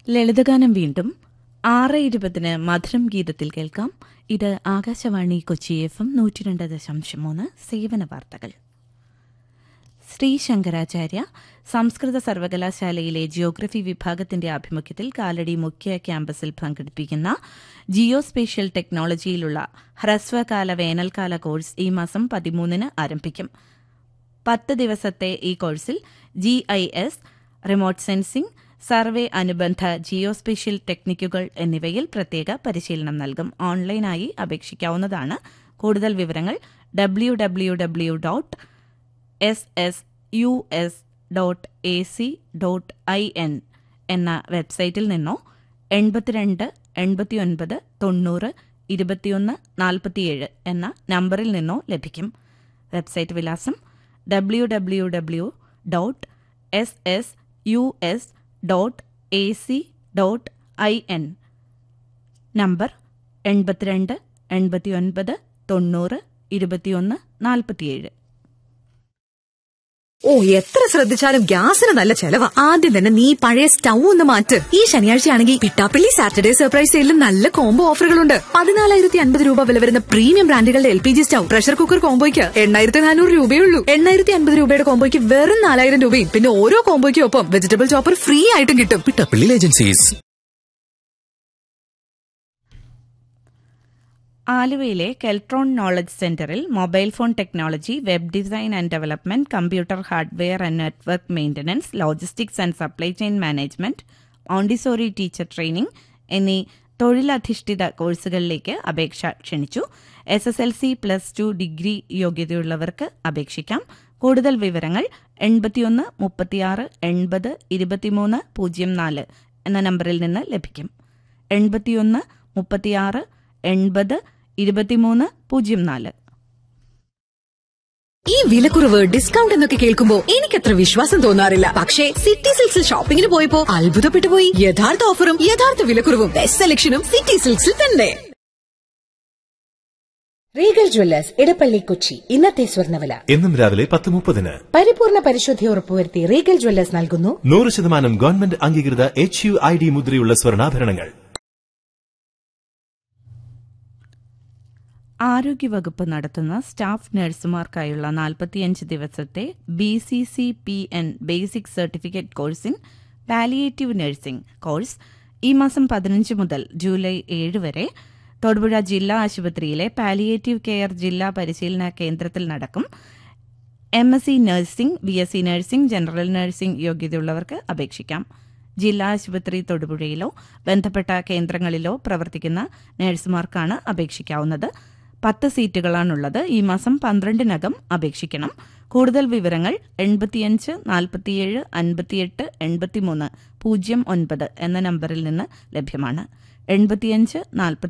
ലളിതഗാനം വീണ്ടും ആറ് ഇരുപതിന് മധുരം ഗീതത്തിൽ കേൾക്കാം ഇത് ആകാശവാണി കൊച്ചി എഫ് എം നൂറ്റിരണ്ട് ദശാംശം മൂന്ന് സേവന വാർത്തകൾ ശ്രീ ശങ്കരാചാര്യ സംസ്കൃത സർവകലാശാലയിലെ ജിയോഗ്രഫി വിഭാഗത്തിന്റെ ആഭിമുഖ്യത്തിൽ കാലടി മുഖ്യ ക്യാമ്പസിൽ സംഘടിപ്പിക്കുന്ന ജിയോസ്പേഷ്യൽ ടെക്നോളജിയിലുള്ള ഹ്രസ്വകാല വേനൽക്കാല കോഴ്സ് ഈ മാസം പതിമൂന്നിന് ആരംഭിക്കും പത്ത് ദിവസത്തെ ഈ കോഴ്സിൽ G I S remote sensing survey അനുബന്ധ ജിയോസ്പേഷ്യൽ ടെക്നിക്കുകൾ എന്നിവയിൽ പ്രത്യേക പരിശീലനം നൽകും ഓൺലൈനായി അപേക്ഷിക്കാവുന്നതാണ് കൂടുതൽ വിവരങ്ങൾ W W W dot S S U S dot A C dot I N എന്ന വെബ്സൈറ്റിൽ നിന്നോ എൺപത്തിരണ്ട് എൺപത്തിയൊൻപത് തൊണ്ണൂറ് ഇരുപത്തിയൊന്ന് നാൽപ്പത്തിയേഴ് എന്ന നമ്പറിൽ നിന്നോ ലഭിക്കും വെബ്സൈറ്റ് വിലാസം W W W dot S S U S dot A C dot I N number എൺപത്തിരണ്ട് എൺപത്തിയൊൻപത് തൊണ്ണൂറ് ഇരുപത്തിയൊന്ന് നാൽപ്പത്തിയേഴ് ഓ എത്ര ശ്രദ്ധിച്ചാലും ഗ്യാസിന് നല്ല ചെലവാ ആദ്യം തന്നെ നീ പഴയ സ്റ്റൗ ഒന്ന് മാറ്റ് ഈ ശനിയാഴ്ചയാണെങ്കിൽ പിട്ടാപ്പള്ളി സാറ്റർഡേ സർപ്രൈസ് സെയിലും നല്ല കോംബോ ഓഫറുകളുണ്ട് പതിനാലായിരത്തി അൻപത് രൂപ വില വരുന്ന പ്രീമിയം ബ്രാൻഡുകളുടെ L P G stove pressure cooker കോംബോയ്ക്ക് എണ്ണായിരത്തി നാനൂറ് രൂപയേ ഉള്ളൂ എണ്ണായിരത്തി അൻപത് രൂപയുടെ കോംബോയ്ക്ക് വെറും നാലായിരം രൂപയും പിന്നെ ഓരോ കോംബോയ്ക്കും ഒപ്പം വെജിറ്റബിൾ ചോപ്പർ ഫ്രീ ആയിട്ടും കിട്ടും പിട്ടപ്പള്ളി ഏജൻസീസ് ആലുവയിലെ കെൽട്രോൺ നോളജ് സെന്ററിൽ mobile phone technology web design and development computer hardware and network maintenance logistics and supply chain management Montessori teacher training എന്നീ തൊഴിലധിഷ്ഠിത കോഴ്സുകളിലേക്ക് അപേക്ഷ ക്ഷണിച്ചു S S L C plus two degree യോഗ്യതയുള്ളവർക്ക് അപേക്ഷിക്കാം കൂടുതൽ വിവരങ്ങൾ എൺപത്തിയൊന്ന് മുപ്പത്തിയാറ് എൺപത് ഇരുപത്തിമൂന്ന് പൂജ്യം നാല് എന്ന നമ്പറിൽ നിന്ന് ലഭിക്കും എൺപത്തിയൊന്ന് മുപ്പത്തിയാറ് എൺപത് ഇരുപത്തിമൂന്ന് പൂജ്യം നാല് ഈ വിലക്കുറവ് ഡിസ്കൗണ്ട് എന്നൊക്കെ കേൾക്കുമ്പോ എനിക്കത്ര വിശ്വാസം തോന്നാറില്ല പക്ഷേ സിറ്റി സിൽക്സിൽ ഷോപ്പിംഗിന് പോയപ്പോ അത്ഭുതപ്പെട്ടു പോയി യഥാർത്ഥ ഓഫറും യഥാർത്ഥ വിലക്കുറവും ബെസ്റ്റ് സെലക്ഷനും സിറ്റി സിൽക്സിൽ തന്നെ റീഗൽ ജ്വല്ലേഴ്സ് ഇടപ്പള്ളി കൊച്ചി ഇന്നത്തെ സ്വർണ്ണവില എന്നും രാവിലെ പത്ത് മുപ്പതിന് പരിപൂർണ പരിശുദ്ധി ഉറപ്പുവരുത്തി റീഗൽ ജ്വല്ലേഴ്സ് നൽകുന്നു നൂറ് ശതമാനം ഗവൺമെന്റ് അംഗീകൃത എച്ച് യു ഐ ഡി മുദ്രയുള്ള സ്വർണ്ണാഭരണങ്ങൾ ആരോഗ്യവകുപ്പ് നടത്തുന്ന സ്റ്റാഫ് നഴ്സുമാർക്കായുള്ള നാൽപ്പത്തിയഞ്ച് ദിവസത്തെ B C C P N basic certificate course in palliative nursing course ഈ മാസം പതിനഞ്ച് മുതൽ ജൂലൈ ഏഴ് വരെ തൊടുപുഴ ജില്ലാ ആശുപത്രിയിലെ പാലിയേറ്റീവ് കെയർ ജില്ലാ പരിശീലന കേന്ദ്രത്തിൽ നടക്കും M S C nursing B S C nursing general nursing യോഗ്യതയുള്ളവർക്ക് അപേക്ഷിക്കാം ജില്ലാ ആശുപത്രി തൊടുപുഴയിലോ ബന്ധപ്പെട്ട കേന്ദ്രങ്ങളിലോ പ്രവർത്തിക്കുന്ന നഴ്സുമാർക്കാണ് അപേക്ഷിക്കാവുന്നത് പത്ത് സീറ്റുകളാണുള്ളത് ഈ മാസം പന്ത്രണ്ടിനകം അപേക്ഷിക്കണം കൂടുതൽ വിവരങ്ങൾ എൺപത്തിയഞ്ച് നാൽപ്പത്തിയേഴ് അൻപത്തിയെട്ട് എൺപത്തിമൂന്ന് പൂജ്യം ഒൻപത് എന്ന നമ്പറിൽ നിന്ന് ലഭ്യമാണ് എൺപത്തിയഞ്ച് നാൽപ്പത്തി